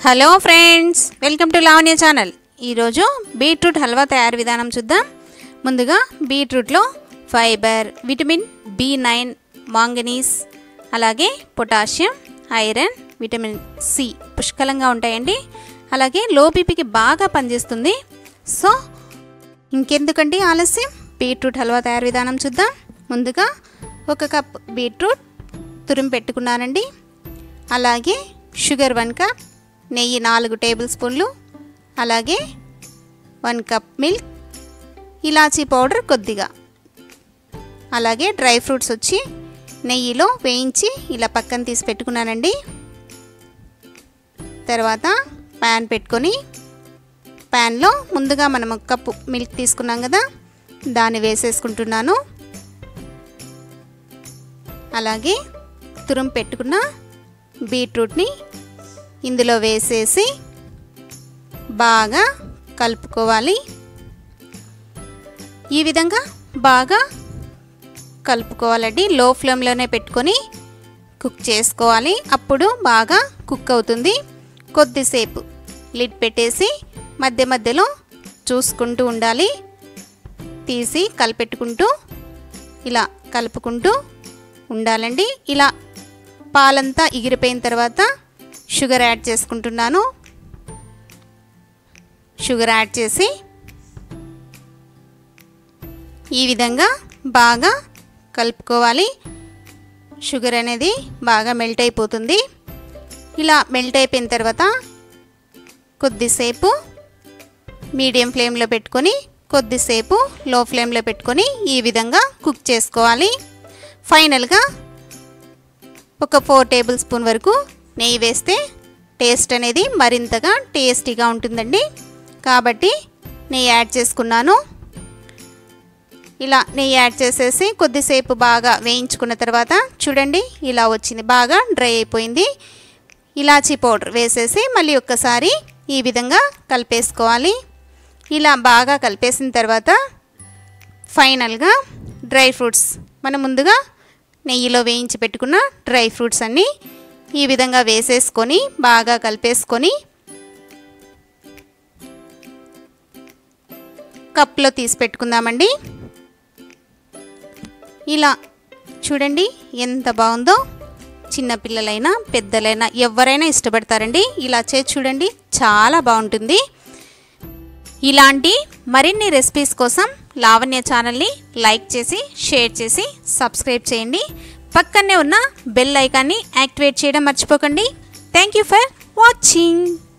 hello friends welcome to Lavanya channel ఈరోజు beetroot halwa తయారు విధానం చూద్దాం ముందుగా బీట్రూట్లో fibre vitamin B nine manganese అలాగే పొటాషియం ఐరన్ విటమిన్ సి పుష్కలంగా ఉంటాయండి అలాగే లో బీపీకి బాగా పనిచేస్తుంది సో ఇంకెందుకండి ఆలస్యం బీట్రూట్ హల్వా తయారు విధానం చూద్దాం ముందుగా ఒక కప్ బీట్రూట్ తురిమి పెట్టుకున్నానండి అలాగే షుగర్ వన్ కప్ నెయ్యి నాలుగు టేబుల్ స్పూన్లు అలాగే వన్ కప్ మిల్క్ ఇలాచీ పౌడర్ కొద్దిగా అలాగే డ్రై ఫ్రూట్స్ వచ్చి నెయ్యిలో వేయించి ఇలా పక్కన తీసి పెట్టుకున్నానండి తర్వాత ప్యాన్ పెట్టుకొని ప్యాన్లో ముందుగా మనం ఒక కప్పు మిల్క్ తీసుకున్నాం కదా దాన్ని వేసేసుకుంటున్నాను అలాగే తురుం పెట్టుకున్న బీట్రూట్ని ఇందులో వేసేసి బాగా కలుపుకోవాలి ఈ విధంగా బాగా కలుపుకోవాలండి లో ఫ్లేమ్లోనే పెట్టుకొని కుక్ చేసుకోవాలి అప్పుడు బాగా కుక్ అవుతుంది కొద్దిసేపు లిడ్ పెట్టేసి మధ్య మధ్యలో చూసుకుంటూ ఉండాలి తీసి కలిపెట్టుకుంటూ ఇలా కలుపుకుంటూ ఉండాలండి ఇలా పాలంతా ఎగిరిపోయిన తర్వాత షుగర్ యాడ్ చేసుకుంటున్నాను షుగర్ యాడ్ చేసి ఈ విధంగా బాగా కలుపుకోవాలి షుగర్ అనేది బాగా మెల్ట్ అయిపోతుంది ఇలా మెల్ట్ అయిపోయిన తర్వాత కొద్దిసేపు మీడియం ఫ్లేమ్లో పెట్టుకొని కొద్దిసేపు లో ఫ్లేమ్లో పెట్టుకొని ఈ విధంగా కుక్ చేసుకోవాలి ఫైనల్గా ఒక ఫోర్ టేబుల్ స్పూన్ వరకు నెయ్యి వేస్తే టేస్ట్ అనేది మరింతగా టేస్టీగా ఉంటుందండి కాబట్టి నెయ్యి యాడ్ చేసుకున్నాను ఇలా నెయ్యి యాడ్ చేసేసి కొద్దిసేపు బాగా వేయించుకున్న తర్వాత చూడండి ఇలా వచ్చింది బాగా డ్రై అయిపోయింది ఇలాచీ పౌడర్ వేసేసి మళ్ళీ ఒక్కసారి ఈ విధంగా కలిపేసుకోవాలి ఇలా బాగా కలిపేసిన తర్వాత ఫైనల్గా డ్రై ఫ్రూట్స్ మనం ముందుగా నెయ్యిలో వేయించి పెట్టుకున్న డ్రై ఫ్రూట్స్ అన్నీ ఈ విధంగా వేసేసుకొని బాగా కలిపేసుకొని కప్లో తీసి పెట్టుకుందామండి ఇలా చూడండి ఎంత బాగుందో చిన్నపిల్లలైనా పెద్దలైనా ఎవరైనా ఇష్టపడతారండి ఇలా చేసి చూడండి చాలా బాగుంటుంది ఇలాంటి మరిన్ని రెసిపీస్ కోసం లావణ్య ఛానల్ని లైక్ చేసి షేర్ చేసి సబ్స్క్రైబ్ చేయండి పక్కనే ఉన్న బెల్ ఐకాన్ని యాక్టివేట్ చేయడం మర్చిపోకండి థ్యాంక్ యూ ఫర్ వాచింగ్